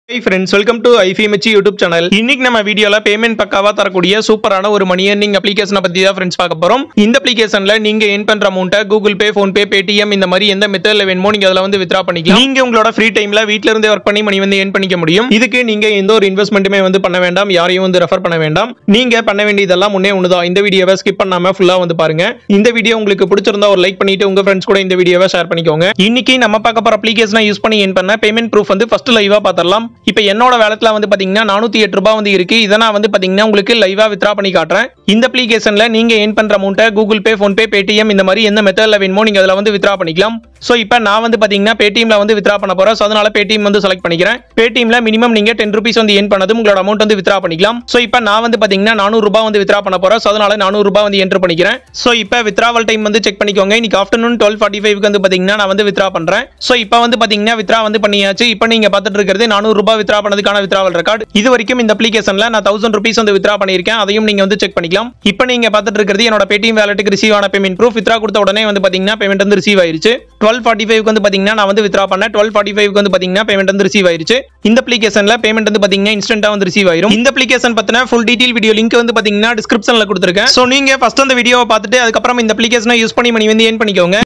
high friends welcome to IFMH YouTube channel இன்னைக்கு நம்ம வீடியோல பேமெண்ட் பக்காவா தரக்கூடிய சூப்பரான ஒரு மணி earning அப்ளிகேஷனை பத்தி தான் ஃப்ரெண்ட்ஸ் பார்க்க போறோம் இந்த அப்ளிகேஷன்ல நீங்க ஏன் பண்ற அமௌண்ட்டை Google pay phone pay Paytm இந்த மாதிரி எந்த மெத்தட்ல வேணுமோ நீங்க அதில் வந்து வித்ரா பண்ணிக்கலாம் நீங்க உங்களோட ஃப்ரீ டைம்ல வீட்ல இருந்தே ஒர்க் பண்ணி மணி வந்து ஏன் பண்ணிக்க முடியும் இதுக்கு நீங்க எந்த ஒரு இன்வெஸ்ட்மெண்ட்டுமே வந்து பண்ண வேண்டாம் யாரையும் வந்து ரெஃபர் பண்ண வேண்டாம் நீங்க பண்ண வேண்டியதெல்லாம் முன்னே ஒண்ணுதான் இந்த வீடியோவை ஸ்கிப் பண்ணாம ஃபுல்லா வந்து பாருங்க இந்த வீடியோ உங்களுக்கு பிடிச்சிருந்தா ஒரு லைக் பண்ணிட்டு உங்க ஃப்ரெண்ட்ஸ் கூட இந்த வீடியோவை ஷேர் பண்ணிக்கோங்க இன்னைக்கு நம்ம பார்க்க போற அப்ளிகேஷனை யூஸ் பண்ணி ஏன் பண்ண பேமெண்ட் ப்ரூஃப் வந்து ஃபர்ஸ்ட் லைவா பார்த்துடலாம் இப்போ என்னோட வேலத்துல வந்து பாத்தீங்கன்னா நானூத்தி எட்டு ரூபாய் வந்து இருக்கு இதை நான் வந்து பாத்தீங்கன்னா உங்களுக்கு லைவா வித்ரா பண்ணி காட்டுறேன் இந்த அப்ளிகேஷன்ல நீங்க ஏன் பண்ற அமௌண்ட்டை Google pay phone pay Paytm இந்த மாதிரி எந்த மெத்தட்ல வேணுமோ நீங்க அதில் வந்து வித்ரா பண்ணிக்கலாம் ஸோ இப்போ நான் வந்து பாத்தீங்கன்னா பேடிஎம்ல வந்து வித்ரா பண்ண போறேன் ஸோ அதனால பேடிஎம் வந்து செலக்ட் பண்ணிக்கிறேன் பேடிஎம்ல மினிமம் நீங்க டென் ருபீஸ் வந்து ஏன் பண்ணதும் உங்களோட அமௌண்ட் வந்து வித்ரா பண்ணிக்கலாம் ஸோ இப்போ நான் வந்து பாத்தீங்கன்னா நானூறு ரூபாய் வந்து வித்ரா பண்ண போறேன் ஸோ அதனால நானூறு ரூபாய் வந்து என்டர் பண்ணிக்கிறேன் ஸோ இப்போ வித்ராவல் டைம் வந்து செக் பண்ணிக்கோங்க இன்னைக்கு ஆஃப்டர்நூன் டுவெல் ஃபார்ட்டி ஃபைவ்க்கு வந்து பாத்தீங்கன்னா நான் வந்து வித்ரா பண்றேன் ஸோ இப்போ வந்து பாத்தீங்கன்னா வித்ரா வந்து பண்ணியாச்சு இப்போ நீங்க பார்த்துட்டு இருக்கிறது நானூறு ரூபாய் வித்ரா பண்ணதுக்கான வித்ராவல் ரெக்கார்டு இது வரைக்கும் இந்த அப்ளிகேஷன்ல நான் தௌசண்ட் ருபீஸ் வந்து வித்ரா பண்ணியிருக்கேன் அதையும் நீங்க வந்து செக் பண்ணிக்கலாம் இப்போ நீங்க பார்த்துட்டு இருக்கிறது என்னோட பேடிஎம் வேலட்டுக்கு ரிசீவ் ஆன பேமெண்ட் ப்ரூஃப் வித்ரா கொடுத்த உடனே வந்து பாத்தீங்கன்னா பேமெண்ட் வந்து ரிசீவ் ஆயிருச்சு டுவெல் ஃபார்ட்டி ஃபைவ் வந்து பாத்தீங்கன்னா நான் வந்து வித்ரா பண்ணேன் டுவெல் ஃபார்ட்டி ஃபைவ் வந்து பாத்தீங்கன்னா பேமெண்ட் வந்து ரிசீவ் ஆயிருச்சு இந்த அப்ளிகேஷன்ல பேமெண்ட் வந்து பாத்தீங்கன்னா இன்ஸ்டன்டா வந்து ரிசீவ் ஆயிரும் இந்த அப்ளிகேஷன் பத்தின ஃபுல் டீடைல் வீடியோ லிங்க் வந்து பாத்தீங்கன்னா டிஸ்கிரிப்ஷன்ல கொடுத்துருக்கேன் ஸோ நீங்க ஃபர்ஸ்ட் அந்த வீடியோவை பார்த்துட்டு அதுக்கப்புறம் இந்த அப்ளிகேஷனை யூஸ் பண்ணி மணி வந்து ஏன் பண்ணிக்கோங்க